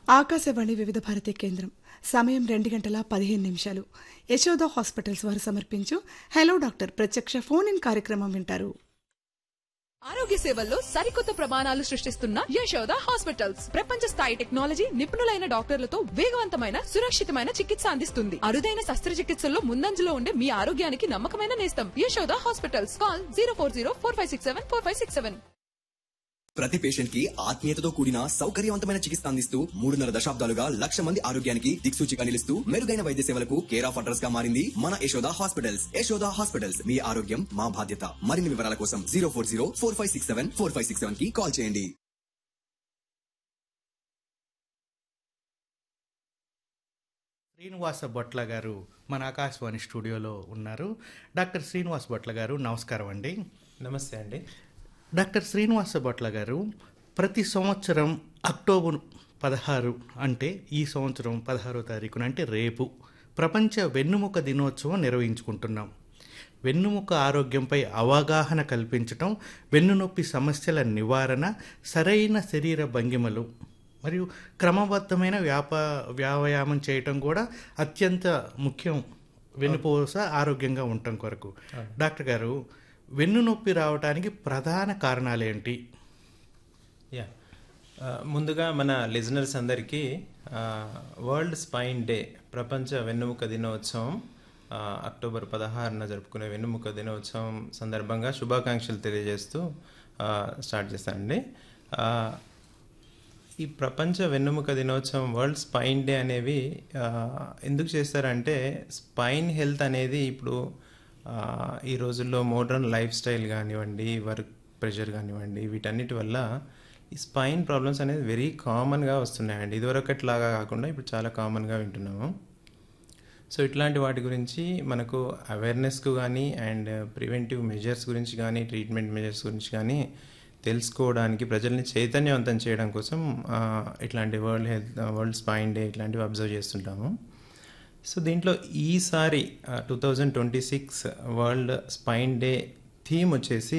ఆకాశవాణి వివిధ భారతి కేంద్రం సమయం రెండు గంటల పదిహేను నిమిషాలు యశోద హాస్పిటల్స్ వారు సమర్పించు హలో డాక్టర్ ప్రత్యక్ష ఫోన్ ఇన్ కార్యక్రమం వింటారు ఆరోగ్య సేవల్లో సరికొత్త ప్రమాణాలు సృష్టిస్తున్న యశోద హాస్పిటల్స్ ప్రపంచ స్థాయి టెక్నాలజీ నిపుణులైన డాక్టర్లతో వేగవంతమైన సురక్షితమైన చికిత్స అందిస్తుంది అరుదైన శస్త్రచికిత్సల్లో ముందంజలో ఉండే మీ ఆరోగ్యానికి నమ్మకమైన నేస్తం Yashoda hospitals call zero four zero four five six seven four five six seven ప్రతి పేషెంట్ కి ఆత్మీయతతో కూడిన సౌకర్యవంతమైన చికిత్స అందిస్తూ మూడున్నర దశాబ్దాలుగా లక్ష మంది ఆరోగ్యానికి దిక్సూచిగా నిలుస్తూ మెరుగైన వైద్య సేవలకు కేర్ ఆఫ్ అడ్రస్ గా మారింది మన యశోద హాస్పిటల్స్ యశోద హాస్పిటల్స్ మీ ఆరోగ్యం మా బాధ్యత మరిన్ని వివరాల కోసం zero four zero four five six seven four five six seven కి కాల్ చేయండి శ్రీనివాస బొట్ల గారు మన ఆకాశవాణి స్టూడియోలో ఉన్నారు డాక్టర్ శ్రీనివాస బొట్ల గారు నమస్కారం అండి నమస్తే అండి డాక్టర్ శ్రీనివాస బొట్ల గారు ప్రతి సంవత్సరం అక్టోబర్ పదహారు అంటే ఈ సంవత్సరం పదహారో తారీఖున అంటే రేపు ప్రపంచ వెన్నుముక దినోత్సవం నిర్వహించుకుంటున్నాం వెన్నుముక ఆరోగ్యంపై అవగాహన కల్పించటం వెన్నునొప్పి సమస్యల నివారణ సరైన శరీర భంగిమలు మరియు క్రమబద్ధమైన వ్యాప వ్యాయామం చేయటం కూడా అత్యంత ముఖ్యం వెన్నుపూస ఆరోగ్యంగా ఉండటం కొరకు డాక్టర్ గారు వెన్నునొప్పి రావడానికి ప్రధాన కారణాలేంటి యా ఆ, ముందుగా మన లిజనర్స్ అందరికీ ఆ, వరల్డ్ స్పైన్ డే ప్రపంచ వెన్నుముక దినోత్సవం ఆ, అక్టోబర్ పదహారున జరుపుకునే వెన్నుముక దినోత్సవం సందర్భంగా శుభాకాంక్షలు తెలియజేస్తూ ఆ, స్టార్ట్ చేస్తానండి ఆ, ఈ ప్రపంచ వెన్నుముక దినోత్సవం వరల్డ్ స్పైన్ డే అనేవి ఆ, ఎందుకు చేస్తారంటే స్పైన్ హెల్త్ అనేది ఇప్పుడు ఆ, ఈ రోజుల్లో మోడర్న్ లైఫ్ స్టైల్ కానివ్వండి వర్క్ ప్రెషర్ కానివ్వండి వీటన్నిటి వల్ల ఈ స్పైన్ ప్రాబ్లమ్స్ అనేది వెరీ కామన్గా వస్తున్నాయండి ఇదివరకట్లాగా కాకుండా ఇప్పుడు చాలా కామన్గా వింటున్నాము సో ఇట్లాంటి వాటి గురించి మనకు అవేర్నెస్కు కానీ అండ్ ప్రివెంటివ్ మెజర్స్ గురించి కానీ ట్రీట్మెంట్ మెజర్స్ గురించి కానీ తెలుసుకోవడానికి ప్రజల్ని చైతన్యవంతం చేయడం కోసం ఆ, ఇట్లాంటి world health world spine day ఇట్లాంటివి అబ్జర్వ్ చేస్తుంటాము సో దీంట్లో ఈసారి two thousand twenty six world spine day theme వచ్చేసి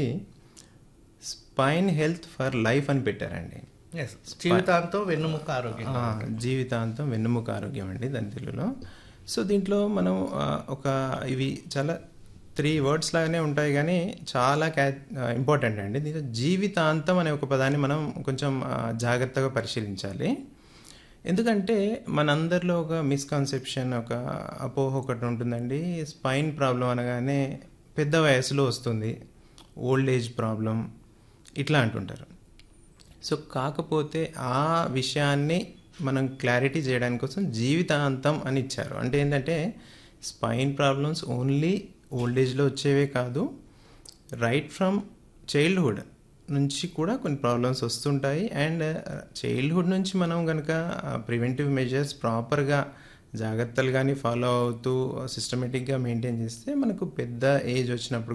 స్పైన్ హెల్త్ ఫర్ లైఫ్ అని పెట్టారండి ఎస్ జీవితాంతం వెన్నుముక ఆరోగ్యం ఆ, జీవితాంతం వెన్నుముక ఆరోగ్యం అండి దాని తెలుగులో సో దీంట్లో మనం ఆ, ఒక ఇవి చాలా త్రీ వర్డ్స్ లాగానే ఉంటాయి కానీ చాలా క్యా ఇంపార్టెంట్ అండి దీంట్లో జీవితాంతం అనే ఒక పదాన్ని మనం కొంచెం ఆ, జాగ్రత్తగా పరిశీలించాలి ఎందుకంటే మనందరిలో ఒక మిస్కన్సెప్షన్ ఒక అపోహ ఒకటి ఉంటుందండి స్పైన్ ప్రాబ్లం అనగానే పెద్ద వయసులో వస్తుంది ఓల్డ్ ఏజ్ ప్రాబ్లం ఇట్లా అంటుంటారు సో కాకపోతే ఆ విషయాన్ని మనం క్లారిటీ చేయడానికి కోసం జీవితాంతం అని ఇచ్చారు అంటే ఏంటంటే స్పైన్ ప్రాబ్లమ్స్ ఓన్లీ ఓల్డ్ ఏజ్లో వచ్చేవే కాదు రైట్ ఫ్రమ్ చైల్డ్హుడ్ నుంచి కూడా కొన్ని ప్రాబ్లమ్స్ వస్తుంటాయి అండ్ చైల్డ్హుడ్ నుంచి మనం కనుక ప్రివెంటివ్ మెజర్స్ ప్రాపర్గా జాగ్రత్తలు కానీ ఫాలో అవుతూ సిస్టమేటిక్గా మెయింటైన్ చేస్తే మనకు పెద్ద ఏజ్ వచ్చినప్పుడు